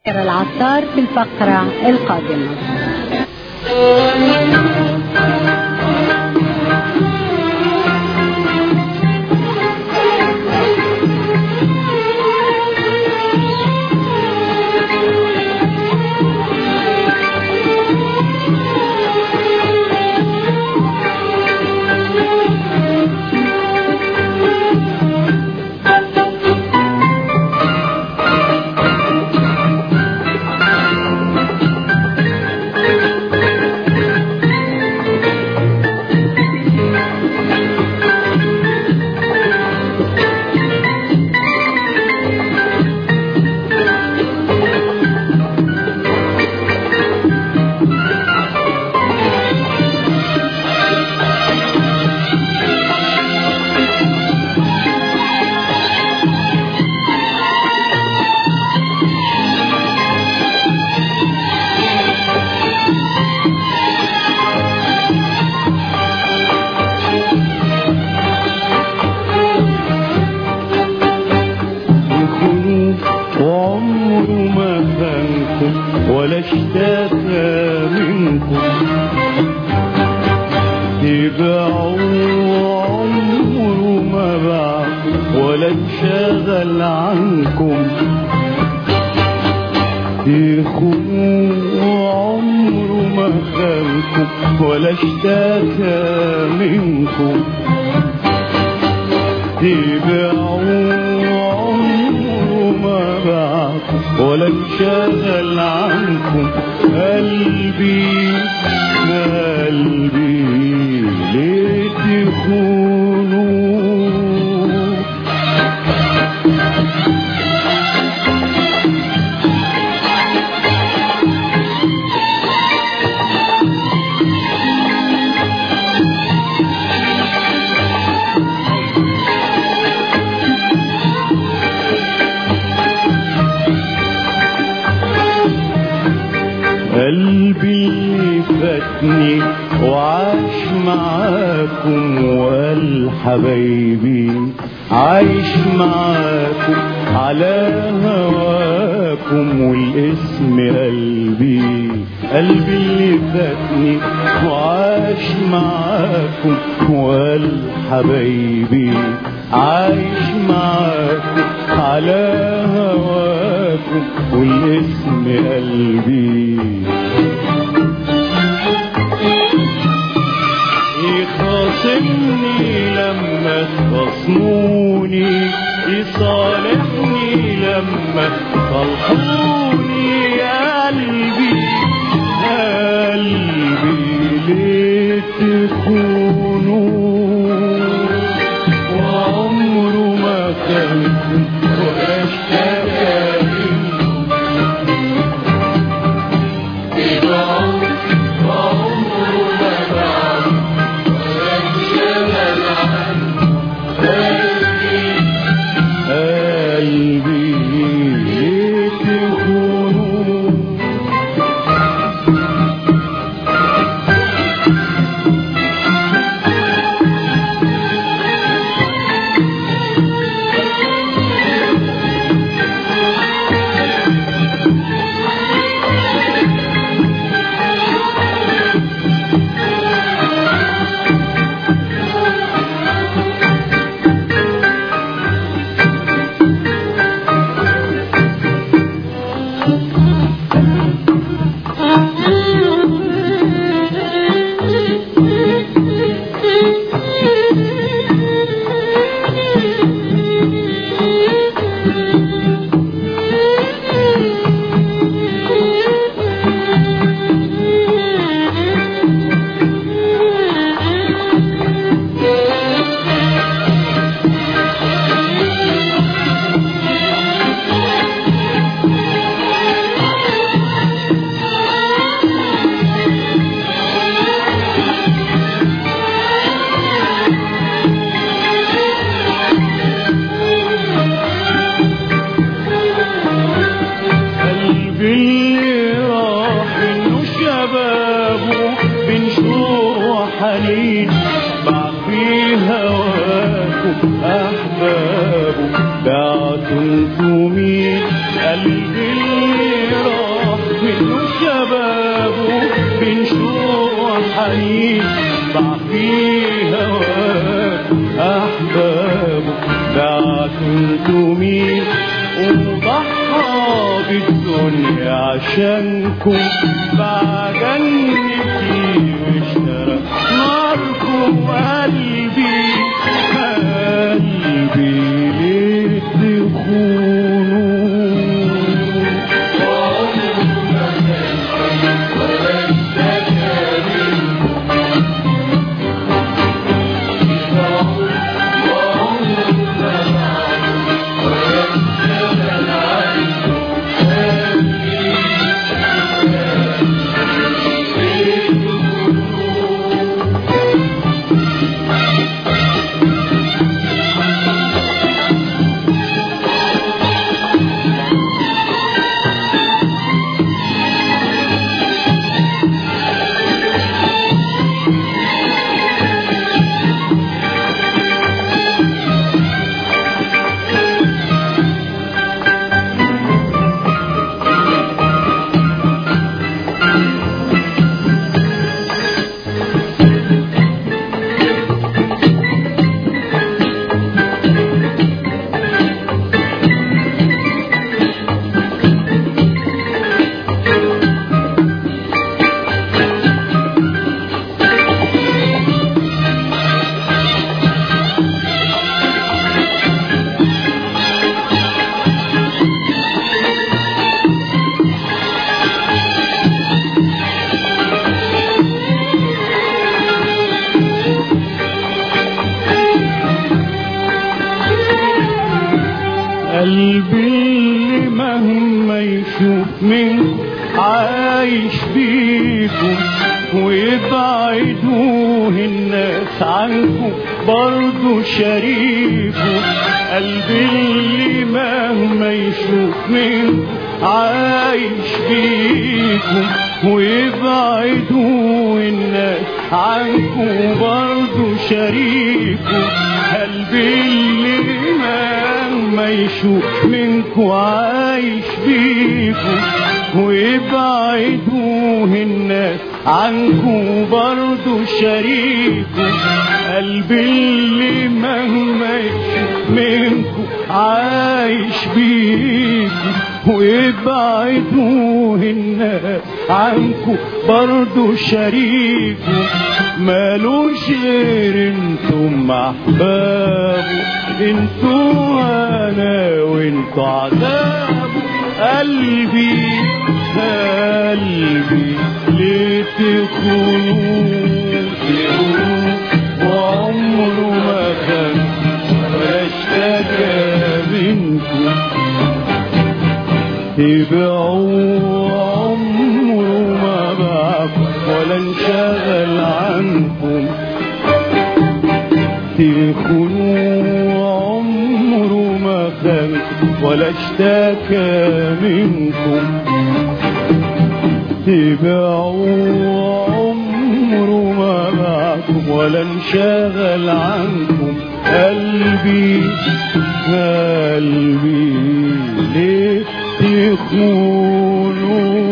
العطار في الفقرة القادمة يخونوك وعمره ما خانكم ولا اشتكى منكم تبعوا عمره ما باع ولا انشغل عنكم يخونوا عمره ما خانكم ولا اشتكى منكم تبعوا عمره ما بعد ولا انشغل عنكم قلبي قلبي ليه تخونوا قلبي اللي فاتني وعاش معاكم وقال حبايبي عايش معاكم على هواكم والاسم قلبي قلبي اللي فاتني وعاش معاكم وقال حبايبي عايش معاكم على هواكم والاسم قلبي يخاصمني لما تخصموني يصالحني لما تصالحوني يا قلبي قلبي ليه تخونوا وعمره ما كان ولا اشتكى منكم قلبي ليه تخونوا قلبي اللي راح انه شبابه بين شوق وحنين باع في هواكم احبابه بعتوا انتوا مين قلبي اللي باع في هواك أحبابه باع تلتمية وضحى بالدنيا عشانكم باع جنتي واشترى ناركم قلبي قلبي ليه تخونوا قلبي اللي مهما يشوف منكم عايش بيكم ويبعدوه الناس عنكم برضو شريكم قلبي اللي مهما يشوف منكم عايش بيكم ويبعدوه الناس عنكم برضو شريكم قلبي اللي مهما يشوف منكم عايش بيكم ويبعدوه الناس عنكم برضو شريكم قلبي اللي مهما يشوف منكم عايش بيكم ويبعدوه الناس عنكم برضو شريكم مالوش غير انتم احبابه انتوا انا وانتوا عذابه قلبي قلبي ليه تخونوه تخونوه وعمره ما كان ولا اشتكى منكم تبعوا عمره ما باع ولا انشغل عنكم تخونوا عمره ما خان ولا اشتكى منكم تبعوا عمره ما معكم ولا انشغل عنكم قلبي قلبي ليه تخونوا